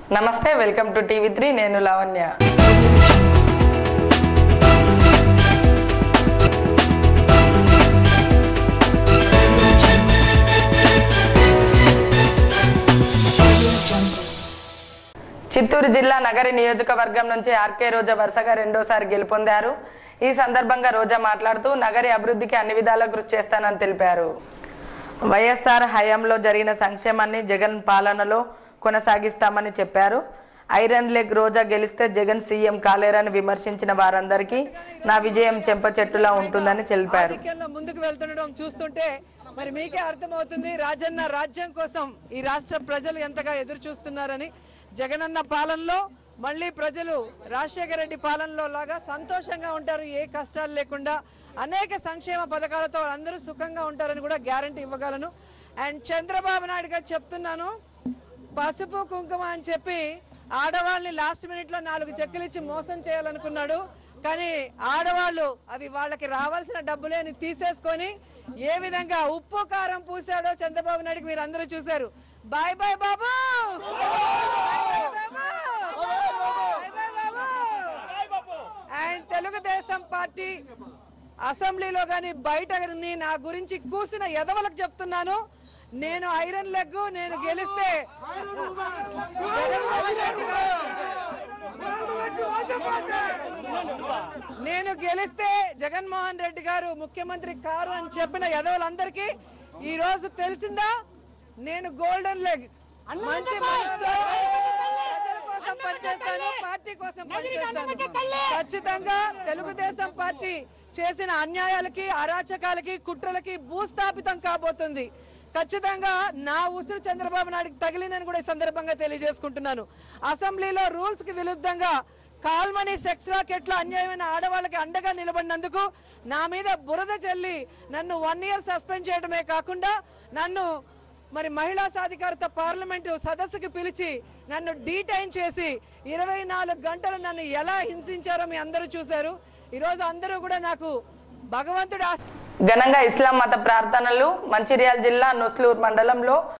నమస్తే welcome to TV three నేను లావణ్య చిత్తూరు జిల్లా నగరి నియోజకవర్గం నుంచి ఆర్కే రోజా వరుసగా రెండోసారి గెలుపొందారు ఈ సందర్భంగా రోజా మాట్లాడుతూ నగరి అభివృద్ధికి అన్ని విధాలా కృషి చేస్తానని తెలిపారు వైఎస్ఆర్ హయాంలో జరిగిన సంక్షేమాన్ని జగన్ పాలనలో కొనసాగిస్తామని చెప్పారు ఐరన్ లెగ్ రోజా గెలిస్తే జగన్ సీఎం కాలేరని విమర్శించిన వారందరికీ నా విజయం చెంప చెట్టులా ఉంటుందని తెలిపారు రాజకీయంలో ముందుకు వెళ్తుండడం చూస్తుంటే మరి మీకే అర్థమవుతుంది రాజన్న రాజ్యం కోసం ఈ రాష్ట్ర ప్రజలు ఎంతగా ఎదురు చూస్తున్నారని జగనన్న పాలనలో మళ్ళీ ప్రజలు రాజశేఖర రెడ్డి పాలనలో లాగా సంతోషంగా ఉంటారు ఏ కష్టాలు లేకుండా అనేక సంక్షేమ పథకాలతో అందరూ సుఖంగా ఉంటారని కూడా గ్యారంటీ ఇవ్వగలను అండ్ చంద్రబాబు నాయుడు గారు చెప్తున్నాను పసుపు కుంకుమ అని చెప్పి ఆడవాళ్ళని లాస్ట్ మినిట్ లో నాలుగు చెక్కులు ఇచ్చి మోసం చేయాలనుకున్నాడు కానీ ఆడవాళ్ళు అవి వాళ్ళకి రావాల్సిన డబ్బులేని తీసేసుకొని ఏ విధంగా ఉప్పు కారం పూసాడో చంద్రబాబు నాయుడుకి మీరు అందరూ చూశారు bye bye Babu and Telugu Desam party అసెంబ్లీలో కానీ బయట కానీ నా గురించి కూసిన ఎదవలకు చెప్తున్నాను నేను ఐరన్ లెగ్ నేను గెలిస్తే నేను గెలిస్తే జగన్మోహన్ రెడ్డి గారు ముఖ్యమంత్రి కారు అని చెప్పిన ఎదవలందరికీ ఈ రోజు తెలిసిందా నేను గోల్డెన్ లెగ్ మంచి మనసుతో ప్రజల కోసం పనిచేస్తాను పార్టీ కోసం పనిచేస్తాను ఖచ్చితంగా తెలుగుదేశం పార్టీ చేసిన అన్యాయాలకి అరాచకాలకి కుట్రలకి భూస్థాపితం కాబోతుంది ఖచ్చితంగా నా ఉసురు చంద్రబాబు నాయుడుకి తగిలిందని కూడా ఈ సందర్భంగా తెలియజేసుకుంటున్నాను అసెంబ్లీలో రూల్స్ కి విరుద్ధంగా కాల్మనీ సెక్స్ రాకెట్ల అన్యాయమైన ఆడవాళ్ళకి అండగా నిలబడినందుకు నా మీద బురద చల్లి నన్ను వన్ ఇయర్ సస్పెండ్ చేయడమే కాకుండా నన్ను మరి మహిళా సాధికారత పార్లమెంటు సదస్సుకి పిలిచి నన్ను డీటైన్ చేసి ఇరవై నాలుగు గంటలు నన్ను ఎలా హింసించారో మీ అందరూ చూశారు ఈరోజు అందరూ కూడా నాకు భగవంతుడు ఆశ ఘనంగా ఇస్లాం మత ప్రార్థనలు మంచిర్యాల జిల్లా నొస్లూరు మండలంలో